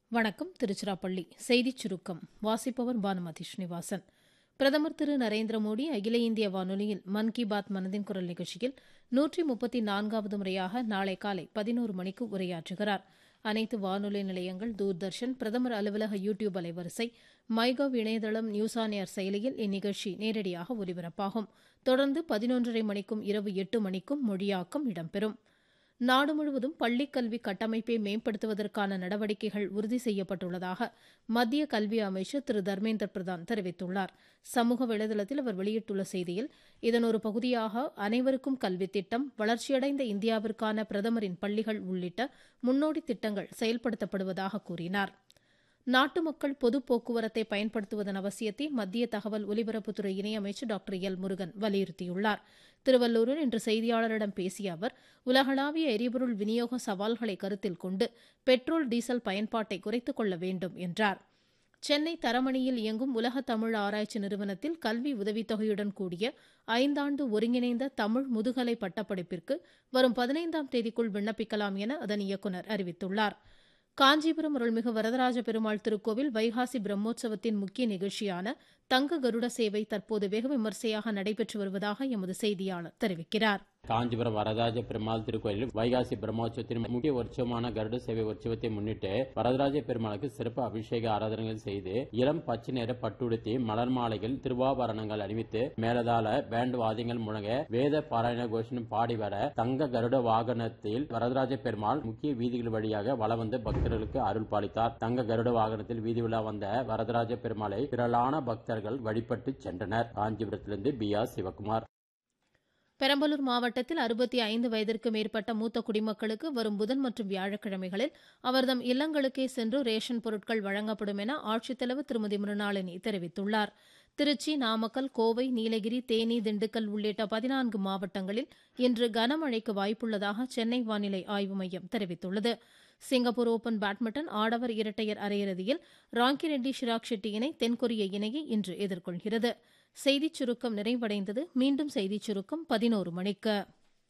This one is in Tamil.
வணக்கம் திருச்சிராப்பள்ளி செய்திச் சுருக்கம் வாசிப்பவர் பானுமதி ஸ்ரீனிவாசன் பிரதமர் திரு நரேந்திர மோடி அகில இந்திய வானொலியில் மன் கி பாத் மனதின் குரல் நிகழ்ச்சியில் நூற்றி முப்பத்தி நான்காவது முறையாக நாளை காலை பதினோரு மணிக்கு உரையாற்றுகிறார் அனைத்து வானொலி நிலையங்கள் தூர்தர்ஷன் பிரதமர் அலுவலக யூ டியூப் அலைவரிசை மைகவ் இணையதளம் நியூஸ் ஆன் ஏர் செயலியில் இந்நிகழ்ச்சி நேரடியாக ஒலிபரப்பாகும் தொடர்ந்து பதினொன்றரை மணிக்கும் இரவு எட்டு மணிக்கும் மொழியாக்கம் இடம்பெறும் நாடு முழுவதும் பள்ளிக் கல்வி கட்டமைப்பை மேம்படுத்துவதற்கான நடவடிக்கைகள் உறுதி செய்யப்பட்டுள்ளதாக மத்திய கல்வி அமைச்சர் திரு தர்மேந்திர பிரதான் தெரிவித்துள்ளார் சமூக வலைதளத்தில் அவர் வெளியிட்டுள்ள செய்தியில் இதன் ஒரு பகுதியாக அனைவருக்கும் கல்வி திட்டம் வளர்ச்சியடைந்த இந்தியாவிற்கான பிரதமரின் பள்ளிகள் உள்ளிட்ட முன்னோடி திட்டங்கள் செயல்படுத்தப்படுவதாக கூறினார் நாட்டு மக்கள் பொது போக்குவரத்தை பயன்படுத்துவதன் அவசியத்தை மத்திய தகவல் ஒலிபரப்புத்துறை இணையமைச்சர் டாக்டர் எல் முருகன் வலியுறுத்தியுள்ளார் திருவள்ளூரில் இன்று செய்தியாளரிடம் பேசிய அவர் உலகளாவிய எரிபொருள் விநியோக சவால்களை கருத்தில் கொண்டு பெட்ரோல் டீசல் பயன்பாட்டை குறைத்துக் கொள்ள வேண்டும் என்றார் சென்னை தரமணியில் இயங்கும் உலக தமிழ் ஆராய்ச்சி நிறுவனத்தில் கல்வி உதவித்தொகையுடன் கூடிய ஐந்தாண்டு ஒருங்கிணைந்த தமிழ் முதுகலை பட்டப்படிப்பிற்கு வரும் பதினைந்தாம் தேதிக்குள் விண்ணப்பிக்கலாம் என அதன் இயக்குநர் அறிவித்துள்ளார் காஞ்சிபுரம் அருள்மிகு வரதராஜ பெருமாள் திருக்கோவில் வைகாசி பிரம்மோற்சவத்தின் முக்கிய நிகழ்ச்சியான தங்க கருட சேவை தற்போது வெகு விமர்சையாக நடைபெற்று வருவதாக எமது செய்தியாளர் தெரிவிக்கிறார் காஞ்சிபுரம் வரதராஜ பெருமாள் திருக்கோயிலில் வைகாசி பிரம்மோற்சவத்தின் முக்கிய உற்சவமான கருட சேவை உற்சவத்தை முன்னிட்டு வரதராஜ பெருமாளுக்கு சிறப்பு அபிஷேக ஆராதனைகள் செய்து இளம் பச்சை நிற பட்டுடுத்தி மலர் மாலைகள் திருவாபரணங்கள் அணிவித்து மேலதாள பேண்ட் வாத்தியங்கள் முழங்க வேத பாராயண கோஷனம் பாடி வர தங்க கருட வாகனத்தில் வரதராஜ பெருமாள் முக்கிய வீதிகள் வழியாக வலம் வந்து பக்தர்களுக்கு அருள் பாலித்தார் தங்க கருட வாகனத்தில் வீதி உலா வந்த வரதராஜ பெருமாளை திரளான பக்தர்கள் வழிபட்டு சென்றனர் காஞ்சிபுரத்திலிருந்து பி ஆர் சிவகுமார் பெரம்பலூர் மாவட்டத்தில் அறுபத்தி ஐந்து வயதிற்கு மேற்பட்ட மூத்த குடிமக்களுக்கு வரும் புதன் மற்றும் வியாழக்கிழமைகளில் அவர்தம் இல்லங்களுக்கே சென்று ரேஷன் பொருட்கள் வழங்கப்படும் என ஆட்சித்தலைவர் திருமதி மிருணாளினி தெரிவித்துள்ளார் திருச்சி நாமக்கல் கோவை நீலகிரி தேனி திண்டுக்கல் உள்ளிட்ட பதினான்கு மாவட்டங்களில் இன்று கனமழைக்கு வாய்ப்புள்ளதாக சென்னை வானிலை ஆய்வு மையம் தெரிவித்துள்ளது சிங்கப்பூர் ஓபன் பேட்மிண்டன் ஆடவர் இரட்டையர் அரையிறுதியில் ராங்கிரெட்டி ஷிராக் ஷெட்டி இணை தென்கொரிய இணையை இன்று எதிர்கொள்கிறது செய்திச் சுருக்கம் நிறைவடைந்தது மீண்டும் செய்திச் சுருக்கம் பதினோரு மணிக்கு